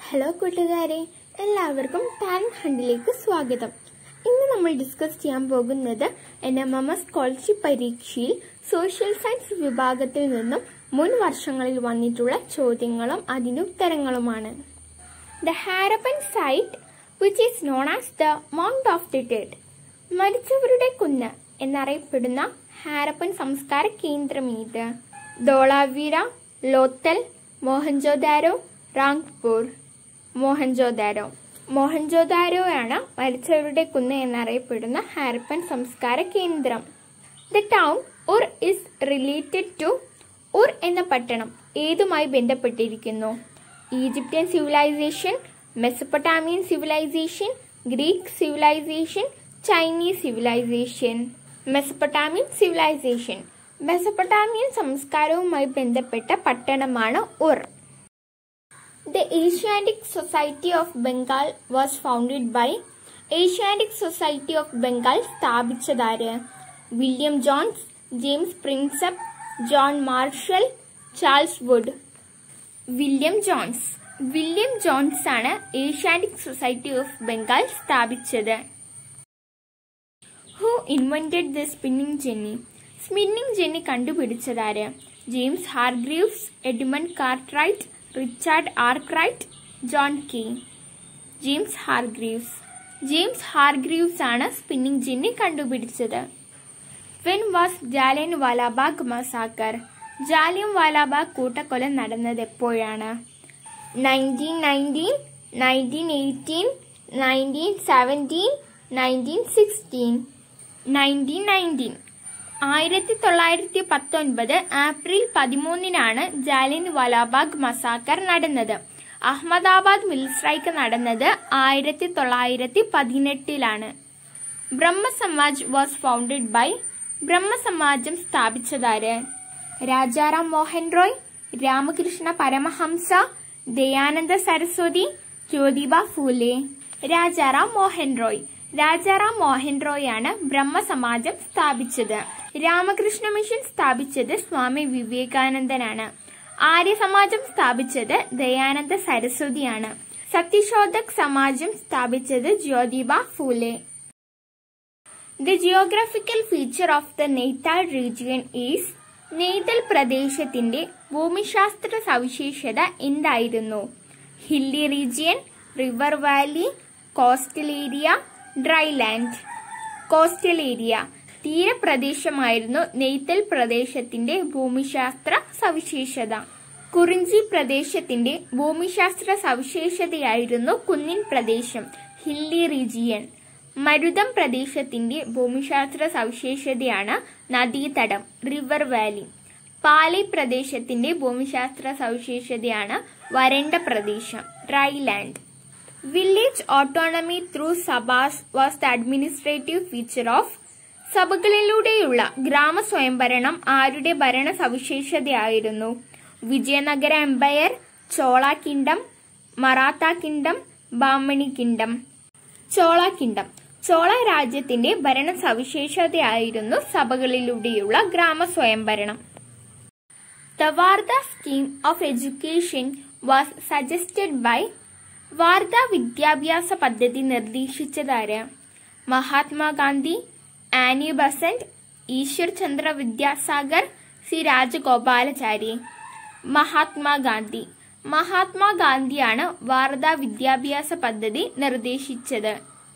Hello കൂട്ടുകാരെ എല്ലാവർക്കും talent ഹണ്ടിലേക്ക് സ്വാഗതം ഇന്ന് നമ്മൾ ഡിസ്കസ് ചെയ്യാൻ പോകുന്നത് N M M S scholarship പരീക്ഷയിൽ സോഷ്യൽ സയൻസ് വിഭാഗത്തിൽ നിന്നും മുൻ വർഷങ്ങളിൽ വന്നിട്ടുള്ള ചോദ്യങ്ങളും അതിന്റെ ഉത്തരങ്ങളുമാണ് the Harappan site which is known as the mount of the dead മരിച്ചവരുടെ കുന്ന് എന്നറിയപ്പെടുന്ന ഹാരപ്പൻ സംസ്കാര കേന്ദ്രമേത് ധോളാവീര ലോത്തൽ മോഹൻജോദാരോ റാങ്പൂർ മോഹൻജോദാരോ മോഹൻജോദാരോ ആണ് മരിച്ചവരുടെ കുന്ന് എന്നറിയപ്പെടുന്ന ഹാരപ്പൻ സംസ്കാര കേന്ദ്രം the town Ur is related to Ur എന്ന പട്ടണം ഏതുമായി ബന്ധപ്പെട്ടിരിക്കുന്നു Egyptian civilisation Mesopotamian civilisation Greek civilisation Chinese civilisation Mesopotamian civilisation Mesopotamian സംസ്കാരവുമായി ബന്ധപ്പെട്ട പട്ടണമാണ് Ur The Asiatic Society of Bengal was founded by Asiatic Society of Bengal സ്ഥാപിച്ചതാര് William Jones James Prinsep John Marshall Charles Wood William Jones William Jones ആണ് Asiatic Society of Bengal സ്ഥാപിച്ചത് who invented the spinning jenny spinning jenny കണ്ടുപിടിച്ചതാര് James Hargreaves Edmund Cartwright Richard Arkwright John Kay James Hargreaves James Hargreaves ആണ് spinning jenny കണ്ടുപിടിച്ചത് when was Jallianwala Bagh massacre Jallianwala Bagh കൂട്ടക്കൊല നടന്നത് എപ്പോഴാണ് nineteen nineteen nineteen eighteen nineteen seventeen nineteen sixteen nineteen nineteen ആയിരത്തി തൊള്ളായിരത്തി പത്തൊൻപത് April പതിമൂന്നിനാണ് ജാലിയൻ വാലാബാഗ് മസാക്കർ നടന്നത് അഹമ്മദാബാദ് മിൽ സ്ട്രൈക്ക് നടന്നത് ആയിരത്തി തൊള്ളായിരത്തി പതിനെട്ടിലാണ് ബ്രഹ്മസമാജ് വാസ് ഫൗണ്ടഡ് ബൈ ബ്രഹ്മസമാജം സ്ഥാപിച്ചതാര് രാജാറാം മോഹൻ റോയ് രാമകൃഷ്ണ പരമഹംസ ദയാനന്ദ സരസ്വതി ജ്യോതിബ ഫൂലെ രാജാറാം മോഹൻ റോയ് രാജാറാം മോഹൻ റോയ് ആണ് ബ്രഹ്മസമാജം സ്ഥാപിച്ചത് രാമകൃഷ്ണ മിഷൻ സ്ഥാപിച്ചത് സ്വാമി വിവേകാനന്ദനാണ് ആര്യസമാജം സ്ഥാപിച്ചത് ദയാനന്ദ സരസ്വതിയാണ് സത്യശോധക് സമാജം സ്ഥാപിച്ചത് Jyotiba Phule the geographical feature of the Neithal region is Neithal പ്രദേശത്തിന്റെ ഭൂമിശാസ്ത്ര സവിശേഷത എന്തായിരുന്നു hilly region river valley coastal area dryland coastal area തീരപ്രദേശമായിരുന്നു നെയ്ത്തൽ പ്രദേശത്തിന്റെ ഭൂമിശാസ്ത്ര സവിശേഷത കുറിഞ്ചി പ്രദേശത്തിന്റെ ഭൂമിശാസ്ത്ര സവിശേഷതയായിരുന്നു കുന്നിൻ പ്രദേശം ഹില്ലി റീജിയൻ മരുതം പ്രദേശത്തിന്റെ ഭൂമിശാസ്ത്ര സവിശേഷതയാണ് നദീതടം റിവർ വാലി പാലി പ്രദേശത്തിന്റെ ഭൂമിശാസ്ത്ര സവിശേഷതയാണ് വരണ്ട പ്രദേശം dryland village autonomy through sabhas was the administrative feature of സഭകളിലൂടെയുള്ള ഗ്രാമ സ്വയംഭരണം ആരുടെ ഭരണ സവിശേഷതയായിരുന്നു Vijayanagara empire Chola kingdom Maratha kingdom Bahmani kingdom Chola kingdom Chola രാജ്യത്തിന്റെ ഭരണ സവിശേഷതയായിരുന്നു സഭകളിലൂടെയുള്ള ഗ്രാമ സ്വയംഭരണം the Wardha scheme of education was suggested by Wardha വിദ്യാഭ്യാസ പദ്ധതി നിർദ്ദേശിച്ചതാര് Mahatma Gandhi Annie Besant Ishwar Chandra Vidyasagar C Rajagopalachari Mahatma Gandhi മഹാത്മാഗാന്ധിയാണ് വാർധ വിദ്യാഭ്യാസ പദ്ധതി നിർദ്ദേശിച്ചത്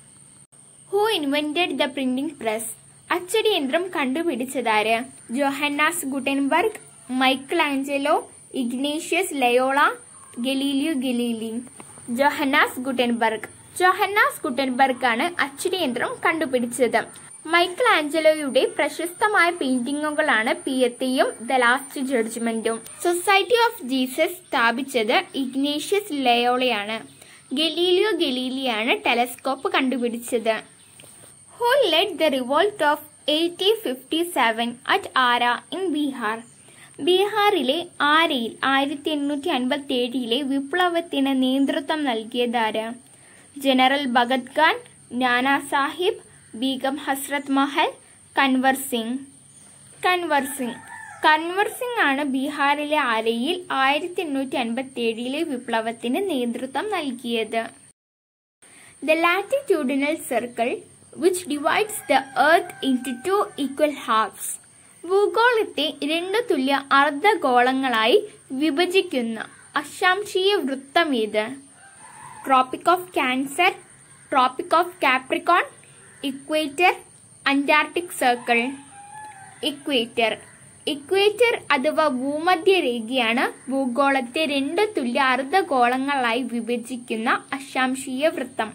who invented the printing press അച്ചടി യന്ത്രം കണ്ടുപിടിച്ചതാര് Johannes Gutenberg Michelangelo Ignatius Loyola Galileo Galilei Johannes Gutenberg Johannes Gutenberg ആണ് അച്ചടി യന്ത്രം കണ്ടുപിടിച്ചത് മൈക്കിൾ ആഞ്ചലോയുടെ പ്രശസ്തമായ പെയിന്റിങ്ങുകളാണ് പിയത്തെയും ദ ലാസ്റ്റ് ജഡ്ജ്മെന്റും സൊസൈറ്റി ഓഫ് ജീസസ് സ്ഥാപിച്ചത് ഇഗ്നേഷ്യസ് ലയോളയാണ് ഗലീലിയോ ഗലീലിയാണ് ടെലസ്കോപ്പ് കണ്ടുപിടിച്ചത് who led the revolt of eighty fifty seven at Arrah in Bihar ബീഹാറിലെ ആരയിൽ ആയിരത്തി എണ്ണൂറ്റി അൻപത്തി ഏഴിലെ വിപ്ലവത്തിന് നേതൃത്വം നൽകിയതാര് ജനറൽ ഭഗത് ഖാൻ നാനാ സാഹിബ് ബീഗം ഹസ്രത് മഹൽ കൻവർ സിംഗ് കൻവർ സിംഗ് കൻവർ സിംഗ് ആണ് ബീഹാറിലെ ആരയിൽ ആയിരത്തി എണ്ണൂറ്റി അൻപത്തി ഏഴിലെ വിപ്ലവത്തിന് നേതൃത്വം നൽകിയത് the latitudinal circle which divides the earth into two equal halves ഭൂഗോളത്തെ രണ്ട് തുല്യ അർദ്ധഗോളങ്ങളായി വിഭജിക്കുന്ന അക്ഷാംശീയ വൃത്തം ഏത് tropic of cancer tropic of capricorn equator antarctic circle equator equator അഥവാ ഭൂമധ്യരേഖയാണ് ഭൂഗോളത്തെ രണ്ട് തുല്യ അർദ്ധഗോളങ്ങളായി വിഭജിക്കുന്ന അക്ഷാംശീയ വൃത്തം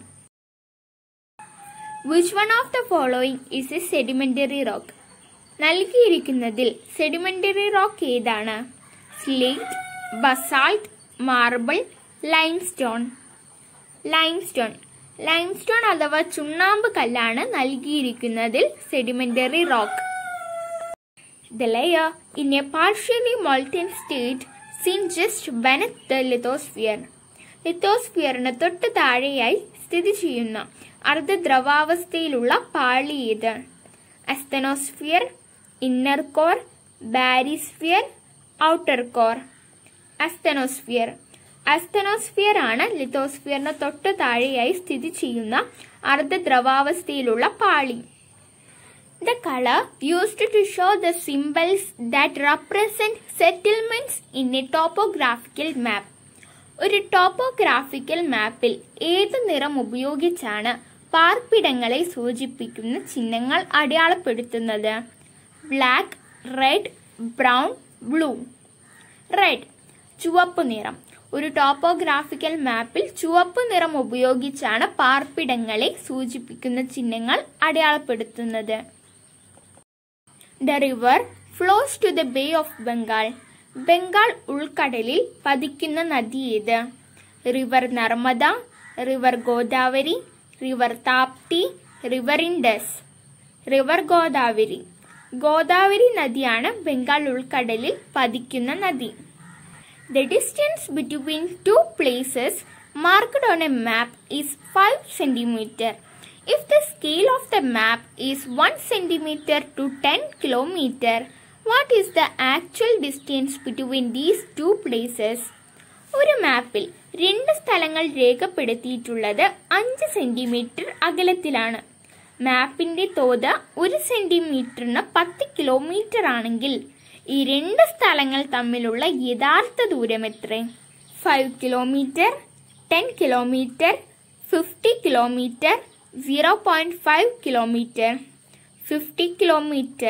which one of the following is a sedimentary rock നൽകിയിരിക്കുന്നതിൽ സെഡിമെന്ററി റോക്ക് ഏതാണ് slate basalt marble limestone limestone limestone അഥവാ ചുണ്ണാമ്പ് കല്ലാണ് നൽകിയിരിക്കുന്നതിൽ sedimentary rock The layer in a partially molten state seen just beneath the lithosphere. ലിത്തോസ്ഫിയറിന് തൊട്ട് താഴെയായി സ്ഥിതി ചെയ്യുന്ന അർദ്ധദ്രവാവസ്ഥയിലുള്ള പാളി ഏത് asthenosphere inner core barysphere outer core asthenosphere asthenosphere ആണ് ലിത്തോസ്ഫിയറിന് തൊട്ട് താഴെയായി സ്ഥിതി ചെയ്യുന്ന അർദ്ധദ്രവാവസ്ഥയിലുള്ള പാളി The color used to show the symbols that represent settlements in a topographical map. ഒരു ടോപ്പോഗ്രാഫിക്കൽ മാപ്പിൽ ഏത് നിറം ഉപയോഗിച്ചാണ് പാർപ്പിടങ്ങളെ സൂചിപ്പിക്കുന്ന ചിഹ്നങ്ങൾ അടയാളപ്പെടുത്തുന്നത് black red brown blue red ചുവപ്പ് നിറം ഒരു ടോപ്പോഗ്രാഫിക്കൽ മാപ്പിൽ ചുവപ്പ് നിറം ഉപയോഗിച്ചാണ് പാർപ്പിടങ്ങളെ സൂചിപ്പിക്കുന്ന ചിഹ്നങ്ങൾ അടയാളപ്പെടുത്തുന്നത് the river flows to the bay of Bengal Bengal ഉൾക്കടലിൽ പതിക്കുന്ന നദി ഏത് river Narmada river Godavari river Tapti river Indus river Godavari Godavari നദിയാണ് ബംഗാൾ ഉൾക്കടലിൽ പതിക്കുന്ന നദി the distance between two places marked on a map is five centimetre If the scale of the map is 1 centimeter to 10 kilometer, what is the actual distance between these two places? ഒരു മാപ്പിൽ രണ്ട് സ്ഥലങ്ങൾ രേഖപ്പെടുത്തിയിട്ടുള്ളത് അഞ്ച് centimetre അകലത്തിലാണ് മാപ്പിന്റെ തോത് ഒരു സെന്റിമീറ്ററിന് പത്ത് kilometre ആണെങ്കിൽ ഈ രണ്ട് സ്ഥലങ്ങൾ തമ്മിലുള്ള യഥാർത്ഥ ദൂരം എത്ര five kilometre ten kilometre fifty kilometre 0.5 kilometer 50 kilometer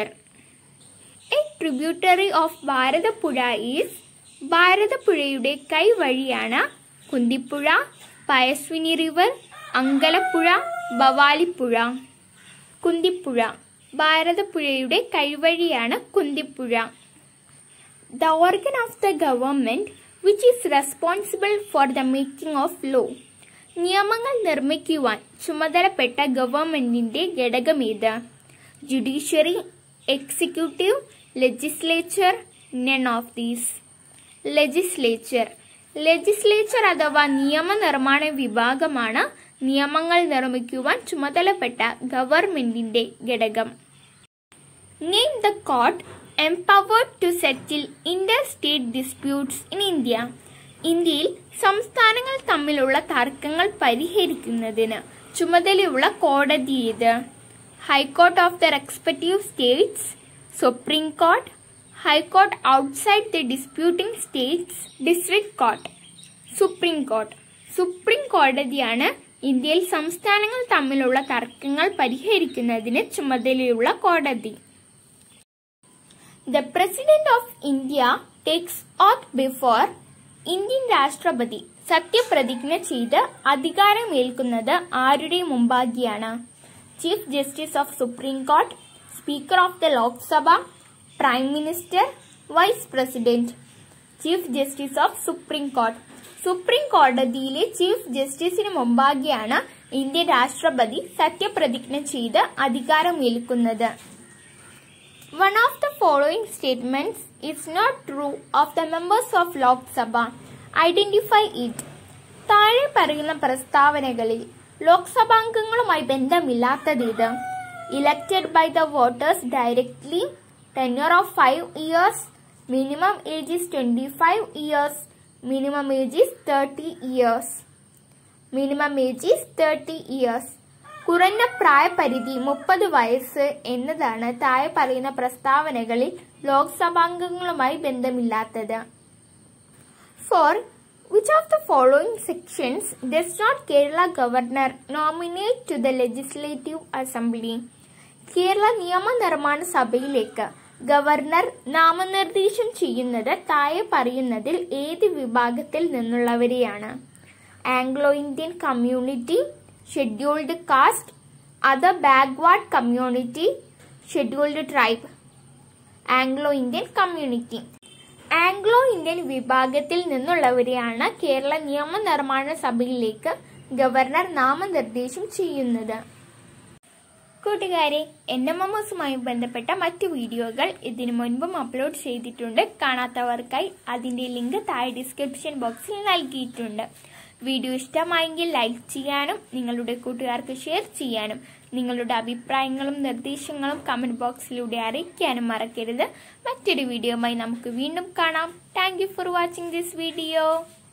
A tributary of Bharathapuzha is ഭാരതപ്പുഴയുടെ കൈവഴിയാണ് കുന്തിപ്പുഴ പയസ്വിനി റിവർ അങ്കലപ്പുഴ ഭവാലിപ്പുഴ കുന്തിപ്പുഴ ഭാരതപ്പുഴയുടെ കൈവഴിയാണ് Kunthipuzha the organ of the government which is responsible for the making of law നിയമങ്ങൾ നിർമ്മിക്കുവാൻ ചുമതലപ്പെട്ട ഗവൺമെന്റിന്റെ ഘടകമേത് judiciary executive legislature none of these legislature legislature അഥവാ നിയമനിർമ്മാണ വിഭാഗമാണ് നിയമങ്ങൾ നിർമ്മിക്കുവാൻ ചുമതലപ്പെട്ട ഗവൺമെന്റിന്റെ ഘടകം name the court empowered to settle Inter interstate disputes in India ഇന്ത്യയിൽ സംസ്ഥാനങ്ങൾ തമ്മിലുള്ള തർക്കങ്ങൾ പരിഹരിക്കുന്നതിന് ചുമതലയുള്ള കോടതി ഏത് high court of the respective states supreme court high court outside the disputing states district court supreme court supreme കോടതിയാണ് ഇന്ത്യയിൽ സംസ്ഥാനങ്ങൾ തമ്മിലുള്ള തർക്കങ്ങൾ പരിഹരിക്കുന്നതിന് ചുമതലയുള്ള കോടതി the president of India takes oath before Indian രാഷ്ട്രപതി സത്യപ്രതിജ്ഞ ചെയ്ത് അധികാരമേൽക്കുന്നത് ആരുടെ മുമ്പാകെയാണ് chief justice of supreme court speaker of the Lok Sabha prime minister vice president chief justice of supreme court supreme കോടതിയിലെ ചീഫ് ജസ്റ്റിസിന് മുമ്പാകെയാണ് ഇന്ത്യൻ രാഷ്ട്രപതി സത്യപ്രതിജ്ഞ ചെയ്ത് അധികാരമേൽക്കുന്നത് One of the following statements is not true of the members of Lok Sabha. Identify it. താഴെ പറയുന്ന പ്രസ്താവനകളിൽ ലോക്സഭാംഗങ്ങളുമായി ബന്ധമില്ലാത്തത് ഇത് elected by the voters directly tenure of 5 years, minimum age is 25 years, minimum age is 30 years. Minimum age is thirty years കുറഞ്ഞ പ്രായപരിധി മുപ്പത് വയസ്സ് എന്നതാണ് താഴെ പറയുന്ന പ്രസ്താവനകളിൽ ലോക്സഭാംഗങ്ങളുമായി ബന്ധമില്ലാത്തത് for which of the following sections does not Kerala governor nominate to the legislative assembly Kerala നിയമനിർമ്മാണ സഭയിലേക്ക് ഗവർണർ നാമനിർദ്ദേശം ചെയ്യുന്നത് താഴെ പറയുന്നതിൽ ഏത് വിഭാഗത്തിൽ നിന്നുള്ളവരെയാണ് Anglo Indian community scheduled caste other backward community scheduled tribe Anglo Indian community Anglo Indian വിഭാഗത്തിൽ നിന്നുള്ളവരെയാണ് കേരള നിയമനിർമ്മാണ സഭയിലേക്ക് ഗവർണർ നാമനിർദ്ദേശം ചെയ്യുന്നത് കൂട്ടുകാരെ എൻ എം എം എസുമായി ബന്ധപ്പെട്ട മറ്റു വീഡിയോകൾ ഇതിനു മുൻപും അപ്ലോഡ് ചെയ്തിട്ടുണ്ട് കാണാത്തവർക്കായി അതിന്റെ ലിങ്ക് താഴെ ഡിസ്ക്രിപ്ഷൻ ബോക്സിൽ നൽകിയിട്ടുണ്ട് വീഡിയോ ഇഷ്ടമായെങ്കിൽ ലൈക്ക് ചെയ്യാനും നിങ്ങളുടെ കൂട്ടുകാർക്ക് ഷെയർ ചെയ്യാനും നിങ്ങളുടെ അഭിപ്രായങ്ങളും നിർദ്ദേശങ്ങളും കമന്റ് ബോക്സിലൂടെ അറിയിക്കാനും മറക്കരുത് മറ്റൊരു വീഡിയോയുമായി നമുക്ക് വീണ്ടും കാണാം thank for watching this video